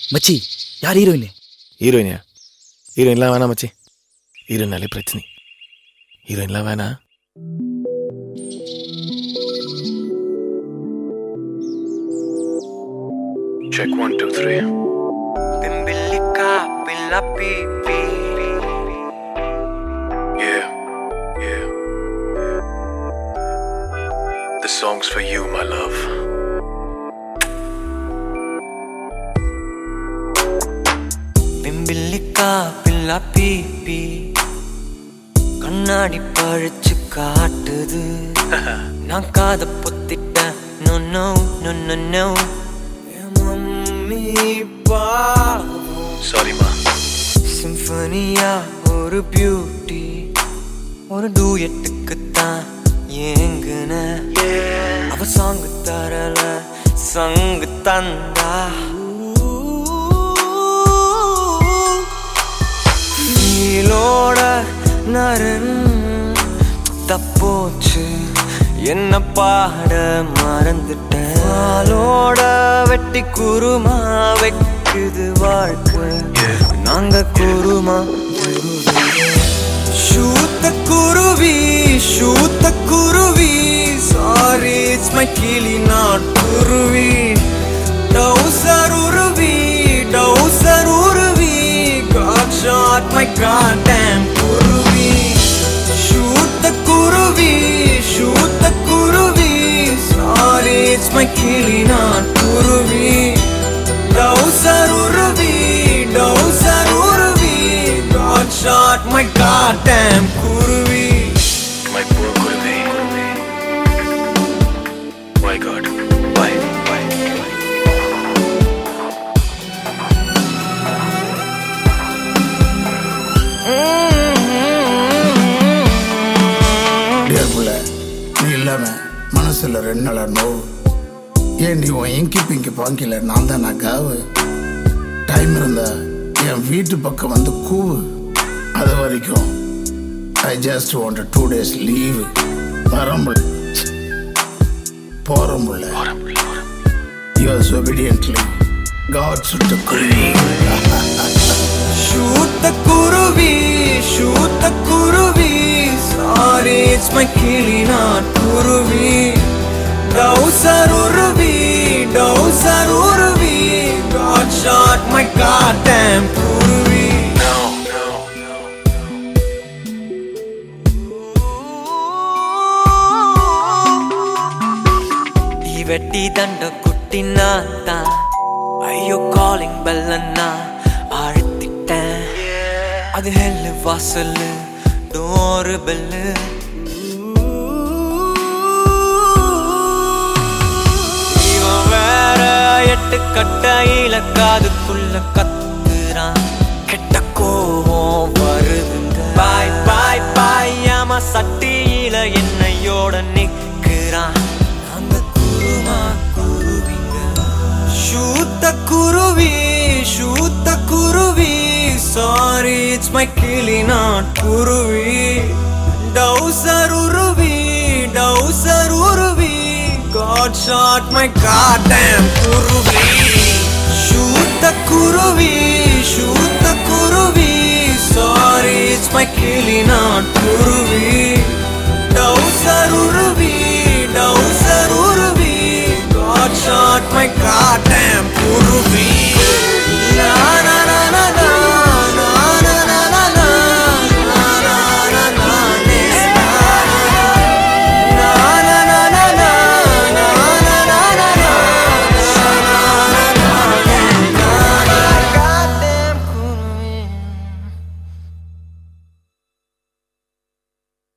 மச்சி யார் ஹீரோயின் ஹீரோயினியா ஹீரோயின்லாம் வேணாம் மச்சி ஹீரோயினாலே பிரச்சனை ஹீரோயின்லாம் வேணாம் Check one, two, three. Pimbilica, pila pipi. Yeah, yeah. The song's for you, my love. பிம்பில்லிக்கா பில்லா பீப்பி கண்ணாடி பழிச்சு காட்டுது நான் காத பொத்திட்டேன் no no no no no mummy Sorry, ma. சிம்பனியா ஒரு பியூட்டி ஒரு டூயட்டுக்கு தான் ஏங்குன அவ சாங்கு தரல சங்கு தந்தா நீலோட நரன் தப்போச்சு என்ன பாட மறந்துட்டேன் ஆளோட வெட்டி குருமா வைக்குது வாழ்க்கை நாங்க குருமா ஷூத்த குருவி ஷூத்த குருவி சாரி இட்ஸ் மை கிளி நாட் குருவி டவுசர் உருவி டவுசர் உருவி God shot my God damn குருவி ஷூத்த குருவி ஷூத்த குருவி சாரி இட்ஸ் மை கிளி நாட் குருவி டவுசர் உருவி டவுசர் உருவி God shot my God damn குருவி My poor Kuruvi. My God. Why? Why? Why? Dear புள்ள நீ இல்லாம மனசுல ரெண்டு நாளா நோவு ஏன் நீ உன் இங்கி பிங்கி பாங்கில நான் தான் நான் காவு டைம் இருந்தா என் வீட்டு பக்கம் வந்து கூவு அது வரைக்கும் I just want two days leave வரம்புள்ள போறம்புள்ள யூஎஸ் ஒபீடியன்ட்லி காட் சுட்ட குருவி ஷூத்த குருவி ஷூத்த குருவி சாரி இட்ஸ் மை கிளி நாட் குருவி டவுசர் உருவி டவுசர் உருவி God shot my God damn குருவி No, no, no. ಈ வெட்டி தண்ட குட்டினா தான் ஐயோ காலிங் பெல்லன்னா அழுத்திட்டேன் அது ஹெல்லு வாசல்லு டோரு பெல்லு இவன் வேற எட்டு கட்டையில காதுக்குள்ள கத்துறான் கெட்ட கோவம் வருதுங்க பாய் பாய் பாய் ஆமா சட்டியில என்னையோட நிக்கிறான் நாங்க குருமா குருவிங்க ஷூத்த குருவி ஷூத்த குருவி சாரி இட்ஸ் மை கிளி நாட் குருவி டவுசர் உருவி டவுசர் உருவி God shot my God damn குருவி ஷூத்த குருவி